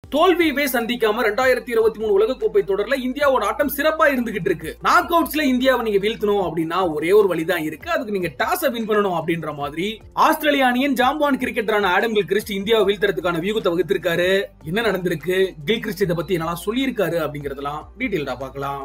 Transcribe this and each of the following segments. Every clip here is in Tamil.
தோல்வியவே சந்திக்காம ரெண்டாயிரத்தி இருபத்தி மூணு உலகக்கோப்பை தொடர்ல இந்தியாவோட ஆட்டம் சிறப்பா இருந்துகிட்டு இருக்கு நாக் அவுட்ஸ்ல இந்தியாவை நீங்க வீழ்த்தணும் அப்படின்னா ஒரே ஒரு வழிதான் இருக்கு அதுக்கு நீங்க டாஸ வின் பண்ணணும் அப்படின்ற மாதிரி ஆஸ்திரேலிய அணியின் ஜாம்பான் கிரிக்கெட்டரான ஆடம் கில் கிறிஸ்ட் இந்தியாவை வீழ்த்துறதுக்கான வியூகத்தை வகுத்திருக்காரு என்ன நடந்திருக்கு கில் கிறிஸ்ட் இதை பத்தி என்னெல்லாம் சொல்லியிருக்காரு அப்படிங்கறதெல்லாம் டீட்டெயில்டா பார்க்கலாம்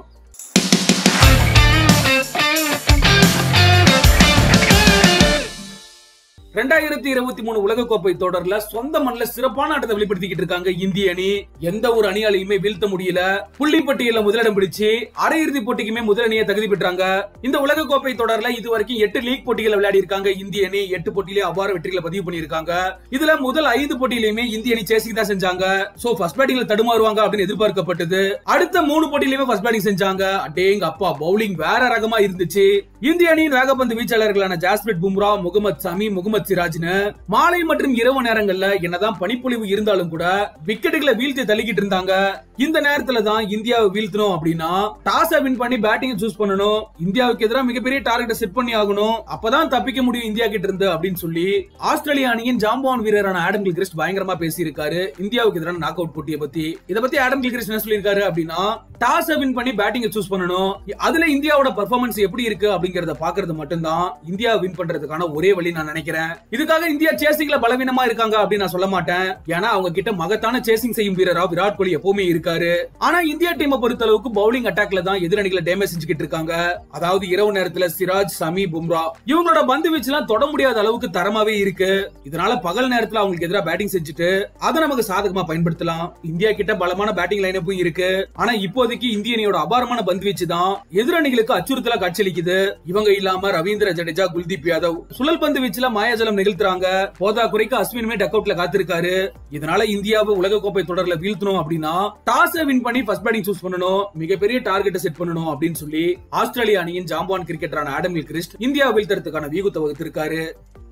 ரெண்டாயிரத்தி இருபத்தி மூணு உலகக்கோப்பை தொடர்ல சொந்த மண்ணில் சிறப்பான ஆட்டத்தை வெளிப்படுத்திக்கிட்டு இருக்காங்க இந்திய அணி எந்த ஒரு அணியாலையுமே வீழ்த்த முடியல புள்ளி பட்டியல முதலிடம் பிடிச்சு அரையிறுதி போட்டிக்குமே முதல் அணியை தகுதி பெற்றாங்க இந்த உலகக்கோப்பை தொடர்ல இது வரைக்கும் எட்டு லீக் போட்டிகளை விளையாடி இருக்காங்க இந்திய அணி எட்டு போட்டியிலே அபார வெற்றிகளை பதிவு பண்ணியிருக்காங்க இதுல முதல் ஐந்து போட்டியிலுமே இந்திய அணி சேசிங் தான் செஞ்சாங்க சோ ஃபர்ஸ்ட் பேட்டிங்ல தடுமாறுவாங்க அப்படின்னு எதிர்பார்க்கப்பட்டது அடுத்த மூணு போட்டியிலுமே ஃபர்ஸ்ட் பேட்டிங் செஞ்சாங்க அடேங்க அப்பா பவுலிங் வேற ரகமா இருந்துச்சு இந்திய அணியின் வேகப்பந்து வீச்சாளர்களான ஜாஸ்பிரிட் பும்ரா முகமது சமி முகமது சிராஜ்னு மாலை மற்றும் இரவு நேரங்கள்ல என்னதான் பனிப்பொழிவு இருந்தாலும் கூட விக்கெட்டுகளை வீழ்த்தி தள்ளிக்கிட்டு இருந்தாங்க இந்த நேரத்துல தான் இந்தியாவை வீழ்த்தணும் அப்படின்னா டாஸை வின் பண்ணி பேட்டிங் சூஸ் பண்ணணும் இந்தியாவுக்கு எதிராக மிகப்பெரிய டார்கெட்டை செட் பண்ணி ஆகணும் அப்பதான் தப்பிக்க முடியும் இந்தியா கிட்ட இருந்து அப்படின்னு சொல்லி ஆஸ்திரேலிய அணியின் ஜாம்பான் வீரரான ஆடம் கில்கிறிஸ்ட் பயங்கரமா பேசியிருக்காரு இந்தியாவுக்கு எதிரான நாக் அவுட் போட்டியை பத்தி இத பத்தி ஆடம் கில்கிறிஸ்ட் என்ன சொல்லியிருக்காரு அப்படின்னா டாஸை வின் பண்ணி பேட்டிங் சூஸ் பண்ணணும் அதுல இந்தியாவோட பெர்ஃபார்மன்ஸ் எப்படி இருக்கு அப்படிங்கறத பாக்குறது மட்டும்தான் இந்தியா வின் பண்றதுக்கான ஒரே வழி நான் நினைக்கிறேன் இதுக்காக இந்தியா சேசிங்ல பலவீனமா இருக்காங்க அப்படின்னு நான் சொல்ல மாட்டேன் ஏன்னா அவங்க கிட்ட மகத்தான சேசிங் செய்யும் வீரரா விராட் கோலி எப்பவுமே இருக்காரு ஆனா இந்தியா டீமை பொறுத்த அளவுக்கு பவுலிங் அட்டாக்ல தான் எதிரணிகளை டேமேஜ் செஞ்சுக்கிட்டு இருக்காங்க அதாவது இரவு நேரத்துல சிராஜ் சமி பும்ரா இவங்களோட பந்து வீச்சு எல்லாம் தொட முடியாத அளவுக்கு தரமாவே இருக்கு இதனால பகல் நேரத்துல அவங்களுக்கு எதிராக பேட்டிங் செஞ்சுட்டு அதை நமக்கு சாதகமா பயன்படுத்தலாம் இந்தியா கிட்ட பலமான பேட்டிங் லைனப்பும் இருக்கு ஆனா இப்போதைக்கு இந்திய அணியோட அபாரமான பந்து வீச்சு தான் எதிரணிகளுக்கு அச்சுறுத்தலா காட்சியளிக்குது இவங்க இல்லாம ரவீந்திர ஜடேஜா குல்தீப் யாதவ் சுழல் பந்து வீச்சுல மாயாஜலம் நிகழ்த்துறாங்க போதா குறைக்கு அஸ்வினுமே டக் அவுட்ல காத்திருக்காரு இதனால இந்தியாவை உலகக்கோப்பை தொடர்ல வீழ்த்தணும் அப்படின்னா டாஸ் வின் பண்ணி ஃபர்ஸ்ட் பேட்டிங் சூஸ் பண்ணணும் மிகப்பெரிய டார்கெட்டை செட் பண்ணணும் அப்படின்னு சொல்லி ஆஸ்திரேலிய அணியின் ஜாம்பான் கிரிக்கெட்டரான ஆடம் கிறிஸ்ட் இந்தியா வீழ்த்துறதுக்கான வியூகத்தை வகுத்திருக்காரு